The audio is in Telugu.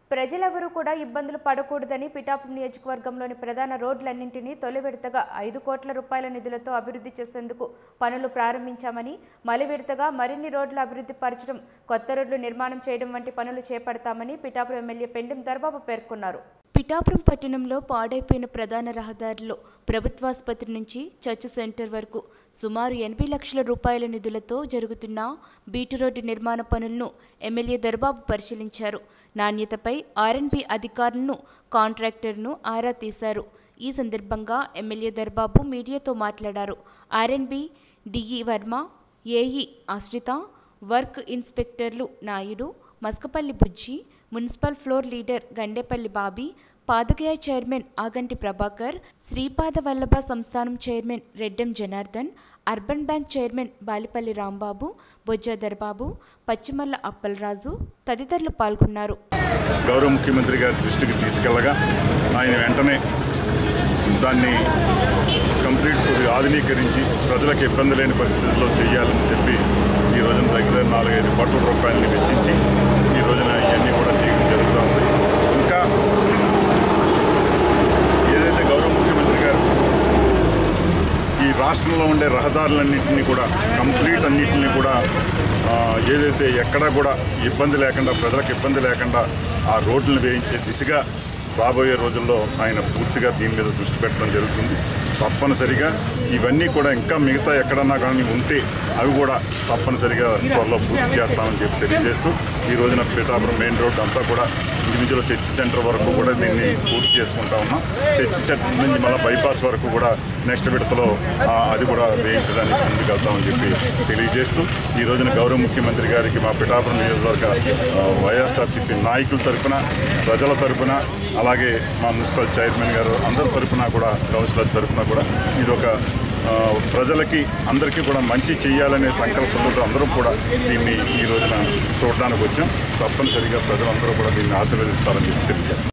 ప్రజలెవరూ కూడా ఇబ్బందులు పడకూడదని పిఠాపురం నియోజకవర్గంలోని ప్రధాన రోడ్లన్నింటినీ తొలి విడతగా ఐదు కోట్ల రూపాయల నిధులతో అభివృద్ధి చేసేందుకు పనులు ప్రారంభించామని మలి విడతగా మరిన్ని రోడ్లు అభివృద్ధి పరచడం కొత్త రోడ్లు నిర్మాణం చేయడం వంటి పనులు చేపడతామని పిఠాపురం ఎమ్మెల్యే పెండెం దర్బాబు పేర్కొన్నారు పిఠాపురం పట్టణంలో పాడైపోయిన ప్రధాన రహదారిలో ప్రభుత్వాసుపత్రి నుంచి చర్చ్ సెంటర్ వరకు సుమారు ఎనభై లక్షల రూపాయల నిధులతో జరుగుతున్న బీటు రోడ్డు నిర్మాణ పనులను ఎమ్మెల్యే దర్బాబు పరిశీలించారు నాణ్యతపై ఆర్ఎన్బి అధికారులను కాంట్రాక్టర్ను ఆరా తీశారు ఈ సందర్భంగా ఎమ్మెల్యే దర్బాబు మీడియాతో మాట్లాడారు RNB DE Varma AE Ashrita work ఇన్స్పెక్టర్లు Naidu Maskapalli Bujji municipal floor leader Gandepalli Bobby Padagaya chairman Aganti Prabhakar Sripada Vallabha సంస్థానం chairman Reddem Janardhan urban bank chairman Balipalli Rambabu Bojjadar Babu Pachimalla Appalaraju తదితరులు పాల్గొన్నారు గౌరవ ముఖ్యమంత్రి గారి దృష్టికి తీసుకెళ్ళగా ఆయన వెంటనే దాన్ని కంప్లీట్ ఆధునీకరించి ప్రజలకు ఇబ్బంది లేని పరిస్థితుల్లో చేయాలని చెప్పి ఈ రోజున దగ్గర నాలుగైదు కోట్ల రూపాయలని వెచ్చించి ఈ రోజున ఇవన్నీ కూడా చేయడం జరుగుతూ ఉంది ఇంకా ఏదైతే గౌరవ ముఖ్యమంత్రి గారు ఈ రాష్ట్రంలో ఉండే రహదారులన్నింటినీ కూడా కంప్లీట్ అన్నింటినీ కూడా ఆ, ఏదైతే ఎక్కడా కూడా ఇబ్బంది లేకుండా ప్రజలకు ఇబ్బంది లేకుండా ఆ రోడ్లను వేయించే దిశగా రాబోయే రోజుల్లో ఆయన పూర్తిగా దీని మీద దృష్టి పెట్టడం జరుగుతుంది తప్పనిసరిగా ఇవన్నీ కూడా ఇంకా మిగతా ఎక్కడన్నా కానీ ఉంటే అవి కూడా తప్పనిసరిగా త్వరలో పూర్తి చేస్తామని చెప్పి తెలియజేస్తూ ఈ రోజున పిఠాపురం మెయిన్ రోడ్ అంతా కూడా ఇండివిజువల్ చర్చ్ సెంటర్ వరకు కూడా దీన్ని పూర్తి చేసుకుంటా ఉన్నాం చర్చ్ సెంటర్ నుంచి మళ్ళీ బైపాస్ వరకు కూడా నెక్స్ట్ విడతలో ఆ, అది కూడా వేయించడానికి ముందుకెళ్తామని చెప్పి తెలియజేస్తూ ఈ రోజున గౌరవ ముఖ్యమంత్రి గారికి మా పిఠాపురం నియోజకవర్గ ఆ, వైఎస్ఆర్సీపీ నాయకుల తరపున ప్రజల తరపున అలాగే మా మున్సిపల్ చైర్మన్ గారు అందరి తరపున కూడా కౌన్సిలర్ తరపున కూడా ఇది ఒక ఆ, ప్రజలకి అందరికీ కూడా మంచి చేయాలనే సంకల్పంతో అందరం కూడా దీన్ని ఈ రోజున చూడడానికి వచ్చాం తప్పనిసరిగా ప్రజలందరూ కూడా దీన్ని ఆశీర్వదిస్తారని చెప్పి తెలియజేస్తాం